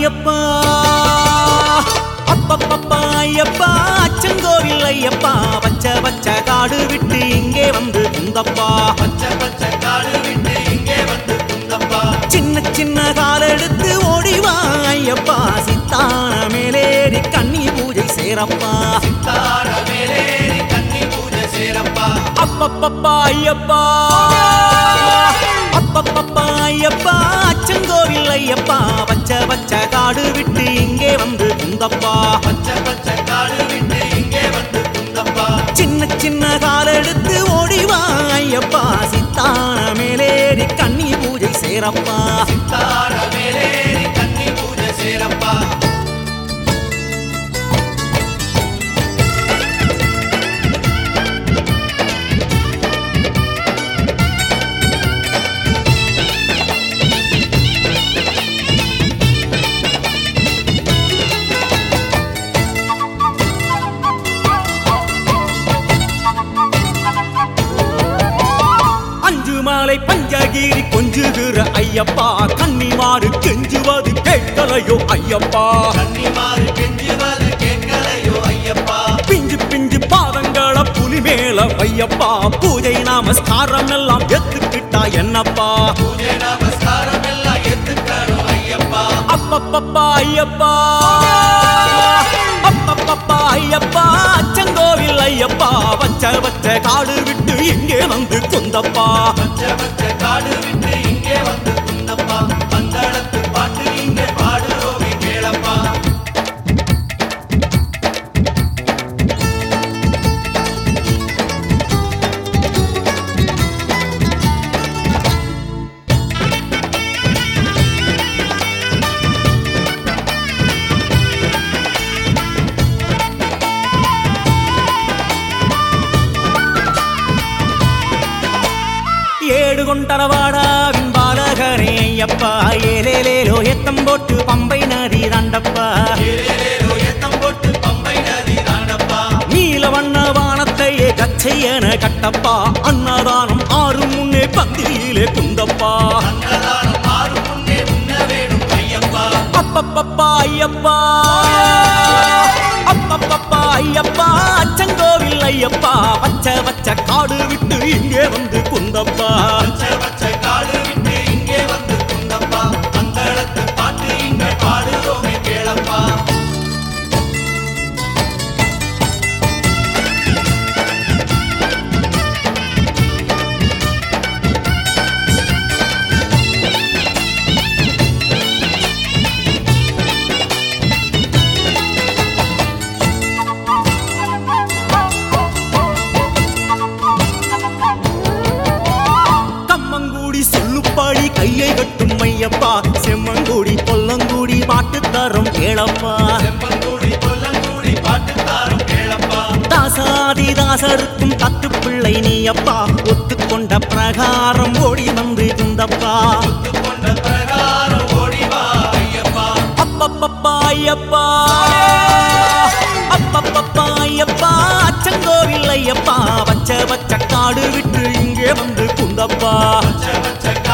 ஐயப்பா அப்பப்பப்பா ஐயப்பா அச்சங்கோவில் ஐயப்பா பச்சை பச்சை காடு விட்டு இங்கே வந்து குந்தப்பா பச்சை பச்சை காடு விட்டு இங்கே வந்து குந்தப்பா சின்ன சின்ன கால் எடுத்து ஓடிவா ஐயப்பா சித்தான மேலேறி கண்ணி பூஜை சேரப்பா தார மேலேறி கன்னி பூஜை சேரப்பா அப்பப்பப்பா ஐயப்பா அப்பப்பப்பா ஐயப்பா அச்சங்கோவில் ஐயப்பா பச்சை பச்சை காடு விட்டு இங்கே வந்து குந்தப்பா பச்சை பச்சை காடு விட்டு இங்கே வந்து குந்தப்பா சின்ன சின்ன கால் எடுத்து ஓடிவா ஐயப்பா சித்தான மேலேறி கண்ணி பூஜை சேரப்பா தார மேலேறி கன்னி பூஜை சேரப்பா அஞ்சு மாலை பஞ்சகிரி கொஞ்சுகிற ஐயப்பா கன்னிமாறு கெஞ்சுவது கேட்கலையோ ஐயப்பா கன்னிமாறு கெஞ்சுவது கேட்கலையோ ஐயப்பா பிஞ்சு பிஞ்சு பாதங்கள புலி மேல ஐயப்பா பூஜை நமஸ்காரம் எல்லாம் எத்துக்கிட்டா என்னப்பா பூஜை நமஸ்காரம் எல்லாம் ஏத்துக்கணும் ஐயப்பா அப்பப்பப்பா ஐயப்பா அப்பப்பப்பா ஐயப்பா அச்சங்கோவில் ஐயப்பா பச்சை பச்சை காடு விட்டு இங்கே வந்து குந்தப்பா பச்சை பச்சை காடு விட்டு இங்கே வந்து குந்தப்பா பந்தளத்து பாட்டு இங்கே பாடுறோமே கேளப்பா ஏடு கொண்டரவாடாவின் பாலகனே ஐயப்பா ஏலேலேலோ எத்தம் போட்டு பம்பை நதி தாண்டப்பா ஏலேலேலோ ஏத்தம் போட்டு பம்பை நதி தாண்டப்பா நீல வண்ண வானத்தையே கச்சையன கட்டப்பா அன்னதானம் ஆறு முன்னே பந்தியிலே குந்தப்பா அன்னதானம் ஆறு முன்னே உண்ண வேணும் ஐயப்பா அப்பப்பப்பா ஐயப்பா அப்பப்பப்பா ஐயப்பா அச்சங்கோவில் ஐயப்பா பச்சை பச்சை காடு விட்டு இங்கே வந்து குந்தப்பா பச்சை பச்சை காடு விட்டு இங்கே வந்து குந்தப்பா பந்தளத்து பாட்டு இங்கே பாடுறோமே கேளப்பா கம்மங்கூடி சொல்லுப்பாடி கையை கட்டும் ஐயப்பா செம்மங்கூடி கொல்லங்கூடி மாட்டு தரும் கேளப்பா செம்பங்கூடி கொல்லங்கூடி பாட்டு தாரும் கேளப்பா தாசாதி தாசருக்கும் தத்து பிள்ளை நீ அப்பா ஒத்துக்கொண்ட பிரகாரம் ஓடி வந்து குந்தப்பா கொண்ட பிரகாரம் ஓடிவா ஐயப்பா அப்பப்பப்பா ஐயப்பா அப்பப்பப்பா ஐயப்பா அச்சங்கோவில் ஐயப்பா பச்சை பச்சை காடு விட்டு இங்கே வந்து குந்தப்பா பச்சை பச்சை